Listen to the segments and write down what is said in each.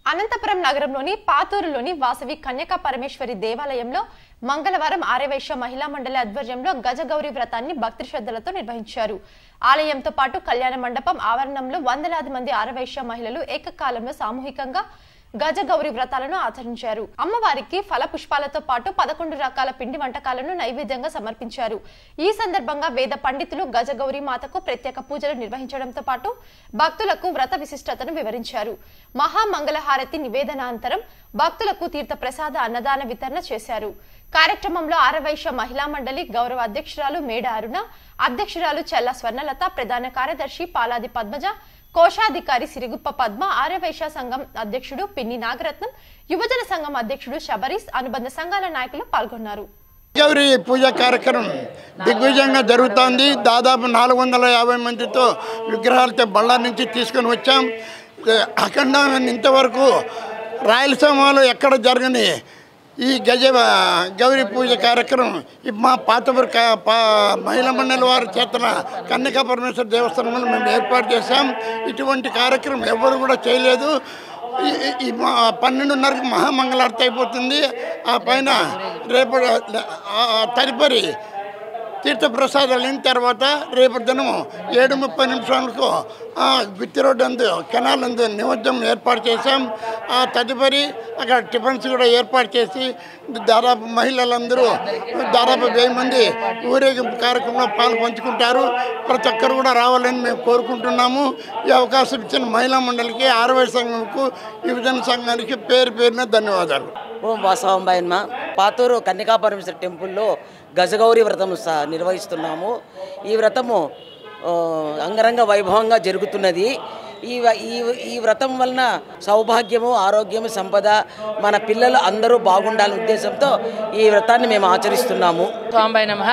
అనంతపురం నగరంలోని పాతూరులోని వాసవి కన్యకా పరమేశ్వరి దేవాలయంలో మంగళవారం ఆర్యవైశ్య మహిళా మండలి ఆధ్వర్యంలో గజగౌరి వ్రతాన్ని భక్తి శ్రద్ధలతో నిర్వహించారు ఆలయంతో పాటు కళ్యాణ మండపం ఆవరణంలో వందలాది మంది ఆర్యవైశ్య మహిళలు ఏకకాలంలో సామూహికంగా గజగౌరి వ్రతాలను ఆచరించారు అమ్మవారికి ఫల పుష్పాలతో పాటు పదకొండు రకాల పిండి వంటకాలను నైవేద్యంగా సమర్పించారు ఈ సందర్భంగా వేద పండితులు గజగౌరి మాతకు ప్రత్యేక పూజలు నిర్వహించడంతో పాటు భక్తులకు వ్రత విశిష్టతను వివరించారు మహామంగళహారతి నివేదనాంతరం భక్తులకు తీర్థ ప్రసాద అన్నదాన వితరణ చేశారు కార్యక్రమంలో ఆరవైశ్య మహిళా మండలి గౌరవ అధ్యక్షురాలు మేడ అరుణ అధ్యక్షురాలు చెల్ల స్వర్ణలత ప్రధాన కార్యదర్శి పాలాది పద్మజ కోశాధికారి సిరిగుప్ప పద్మ ఆర్యవైశ్య సంఘం అధ్యక్షుడు పిన్ని నాగరత్నం యువజన సంఘం అధ్యక్షుడు శబరీస్ అనుబంధ సంఘాల నాయకులు పాల్గొన్నారు గౌరి పూజ కార్యక్రమం దిగ్విజయంగా జరుగుతోంది దాదాపు నాలుగు వందల యాభై మందితో విగ్రహాలతో బళ్ళారి నుంచి తీసుకొని వచ్చాం ఏ, అఖండమైన ఇంతవరకు రాయలసీమలో ఎక్కడ జరగని ఈ గజ గౌరీ పూజ కార్యక్రమం ఈ మా పాతపూర్ కా పా మహిళా మండలి వారి చేతన కన్యకా పరమేశ్వర దేవస్థానంలో మేము ఏర్పాటు చేశాం ఇటువంటి కార్యక్రమం ఎవరు కూడా చేయలేదు ఈ- ఈ- ఈ మా పన్నెండున్నరకు మహామంగళారతి అయిపోతుంది ఆ పైన రేపు ఆ- ఆ తదుపరి తీర్థప్రసాదాలు అయిన తర్వాత రేపు దినము ఏడు ముప్పై నిమిషాలకు ఆ గుత్తి రోడ్డు అందు కెనాల్ అందు నిమజ్జనం ఏర్పాటు చేశాం ఆ తదుపరి అక్కడ టిఫిన్స్ కూడా ఏర్పాటు చేసి దాదాపు మహిళలందరూ దాదాపు వెయ్యి మంది ఊరేగింపు కార్యక్రమంలో పాలు పంచుకుంటారు ప్రతి ఒక్కరు కూడా రావాలని మేము కోరుకుంటున్నాము ఈ అవకాశం ఇచ్చిన మహిళా మండలికి ఆరవై సంఘంకు యువజన సంఘానికి పేరు పేరున ధన్యవాదాలు ఓం వాసవంబాయన్మ పాతూరు కన్యకా పరమేశ్వర టెంపుల్లో గజగౌరి వ్రతం స- నిర్వహిస్తున్నాము ఈ వ్రతము ఆ, అంగరంగ వైభవంగా జరుగుతున్నది ఈ వ- ఈ ఈ వ్రతం వలన సౌభాగ్యము ఆరోగ్యము సంపద మన పిల్లలు అందరూ బాగుండాలనే ఉద్దేశంతో ఈ వ్రతాన్ని మేము ఆచరిస్తున్నాము స్వాంబాయి నమ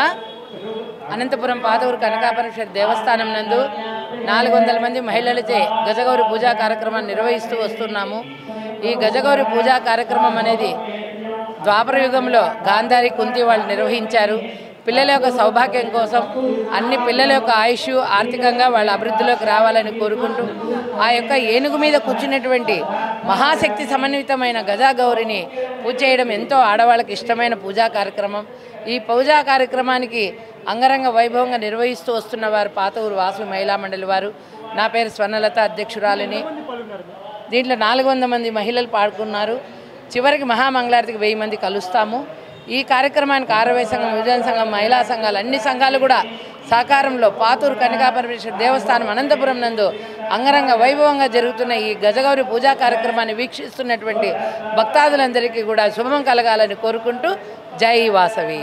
అనంతపురం పాతూరు కనకాపరమేశ్వర దేవస్థానం నందు నాలుగు వందల మంది మహిళలచే గజగౌరి పూజా కార్యక్రమాన్ని నిర్వహిస్తూ వస్తున్నాము ఈ గజగౌరి పూజా కార్యక్రమం అనేది ద్వాపర యుగంలో గాంధారి కుంతి వాళ్ళు నిర్వహించారు పిల్లల యొక్క సౌభాగ్యం కోసం అన్ని పిల్లల యొక్క ఆయుష్ ఆర్థికంగా వాళ్ళ అభివృద్ధిలోకి రావాలని కోరుకుంటూ ఆ యొక్క ఏనుగు మీద కూర్చున్నటువంటి మహాశక్తి సమన్వితమైన గజాగౌరిని పూజ చేయడం ఎంతో ఆడవాళ్ళకి ఇష్టమైన పూజా కార్యక్రమం ఈ పూజా కార్యక్రమానికి అంగరంగ వైభవంగా నిర్వహిస్తూ వస్తున్న వారు పాతూరు వాసు మహిళా మండలి వారు నా పేరు స్వర్ణలత అధ్యక్షురాలిని దీంట్లో నాలుగు వందల మంది మహిళలు పాడుకున్నారు చివరికి మహామంగళారతికి వెయ్యి మంది కలుస్తాము ఈ కార్యక్రమానికి ఆరవై సంఘం యువజన సంఘం మహిళా సంఘాలు అన్ని సంఘాలు కూడా సహకారంలో పాతూరు కనికాపరమేశ్వర దేవస్థానం అనంతపురం నందు అంగరంగ వైభవంగా జరుగుతున్న ఈ గజగౌరి పూజా కార్యక్రమాన్ని వీక్షిస్తున్నటువంటి భక్తాదులందరికీ కూడా శుభం కలగాలని కోరుకుంటూ జై వాసవి